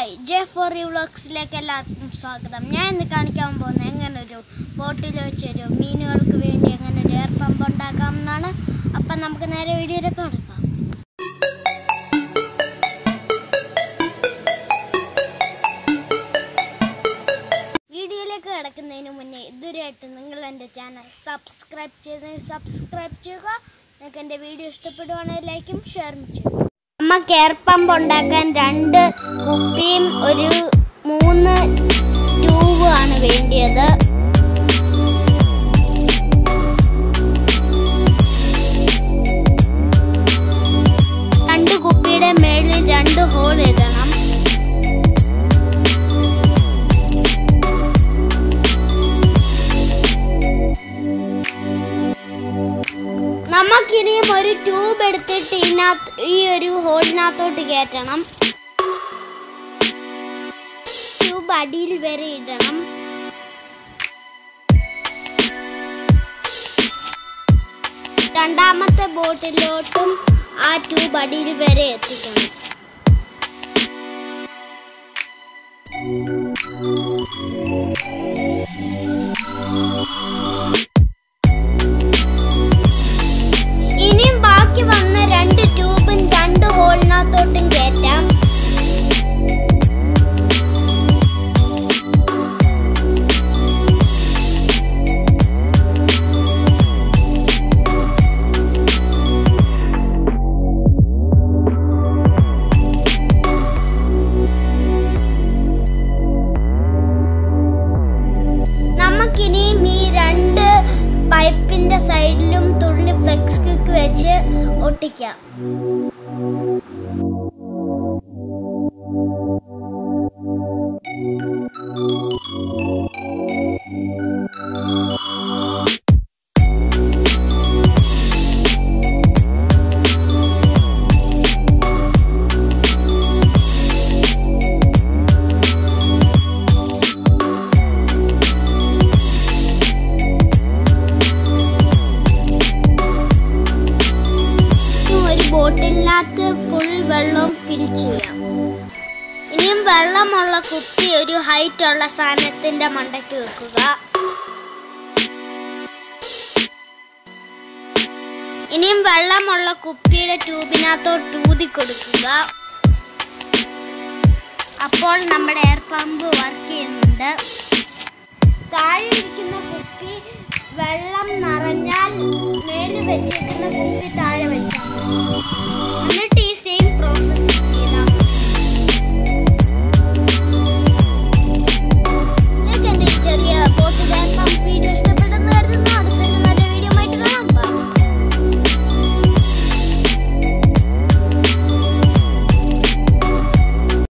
Hi J four വ്ളോഗ്സിലേക്ക് എല്ലാവർക്കും സ്വാഗതം ഞാൻ ഇന്ന് കാണിക്കാൻ പോകുന്നത് എങ്ങനെ ഒരു ബോട്ടിൽ വെച്ചൊരു മീനുകൾക്ക് വേണ്ടി എങ്ങനെ ഒരു എയർ പമ്പ് ഉണ്ടാക്കാം എന്നാണ് അപ്പം നമുക്ക് നേരെ വീഡിയോയിലേക്ക് കൊടുക്കാം വീഡിയോയിലേക്ക് കിടക്കുന്നതിന് മുന്നേ ഇതുവരെയായിട്ട് നിങ്ങൾ എൻ്റെ ചാനൽ സബ്സ്ക്രൈബ് ചെയ്ത് സബ്സ്ക്രൈബ് ചെയ്യുക നിങ്ങൾക്ക് എൻ്റെ വീഡിയോ ഇഷ്ടപ്പെടുവാണെങ്കിൽ ലൈക്കും ഷെയറും ചെയ്യുക നമുക്ക് എയർ പമ്പ് ഉണ്ടാക്കാൻ രണ്ട് കുപ്പിയും ഒരു മൂന്ന് ട്യൂബും ആണ് വേണ്ടിയത് രണ്ട് കുപ്പിയുടെ മേളിൽ രണ്ട് ഹോൾ ഇടണം നമുക്കിനിയും ഒരു ട്യൂബ് എടുത്തിട്ട് ഇതിനകത്ത് ഈ ഒരു ഹോളിനകത്തോട്ട് കയറ്റണം ട്യൂബ് അടിയിൽ വരെ ഇടണം രണ്ടാമത്തെ ബോട്ടിലോട്ടും ആ ട്യൂബ് അടിയിൽ വരെ എത്തിക്കണം ഇനിയും ബാക്കി വന്ന രണ്ട് ട്യൂബും രണ്ട് ഹോളിനകത്തോട്ടും കയറ്റാം നമുക്കിനിയും ഈ രണ്ട് പൈപ്പിന്റെ സൈഡിലും തുള്ളി ഫ്ലെക്സ് ക്വിക്ക് വെച്ച് ഒട്ടിക്കാം ഇനി ഒരു ബോട്ടിലിനകത്ത് ഫുൾ വെള്ളവും ഫിൽ ചെയ്യാം ഇനിയും വെള്ളമുള്ള കുപ്പി ഒരു ഹൈറ്റ് ഉള്ള സാധനത്തിന്റെ മണ്ടയ്ക്ക് വെക്കുക ഇനിയും വെള്ളമുള്ള കുപ്പിയുടെ ട്യൂബിനകത്തോട്ട് ഊതി കൊടുക്കുക അപ്പോൾ നമ്മുടെ എയർ പമ്പ് വർക്ക് ചെയ്യുന്നുണ്ട് താഴെ ഇരിക്കുന്ന കുപ്പി വെള്ളം നിറഞ്ഞാൽ മേളിൽ വെച്ചിരിക്കുന്ന കുപ്പി താഴെ വെച്ചാൽ മതി. എന്നിട്ട് ഈ സെയിം പ്രോസസ്